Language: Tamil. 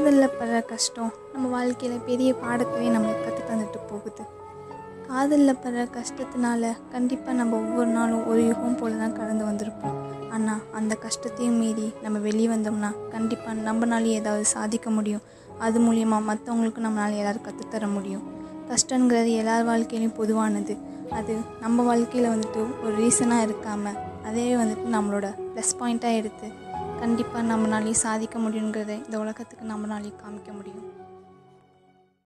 காதலில் படுற கஷ்டம் நம்ம வாழ்க்கையில் பெரிய பாடத்தையே நம்மளுக்கு கற்று தந்துட்டு போகுது காதலில் படுற கஷ்டத்தினால கண்டிப்பாக நம்ம ஒவ்வொரு நாளும் ஒரு யுகம் போல தான் கடந்து வந்திருப்போம் ஆனால் அந்த கஷ்டத்தையும் மீறி நம்ம வெளியே வந்தோம்னா கண்டிப்பாக நம்மனாலே ஏதாவது சாதிக்க முடியும் அது மூலியமா மற்றவங்களுக்கு நம்மளால ஏதாவது கற்றுத்தர முடியும் கஷ்டங்கிறது எல்லார் வாழ்க்கையிலையும் பொதுவானது அது நம்ம வாழ்க்கையில் வந்துட்டு ஒரு ரீசனாக இருக்காமல் அதே வந்துட்டு நம்மளோட ப்ளஸ் பாயிண்ட்டாக எடுத்து கண்டிப்பாக நம்மளாலேயும் சாதிக்க முடியுங்கிறத இந்த உலகத்துக்கு நம்மளாலேயும் காமிக்க முடியும்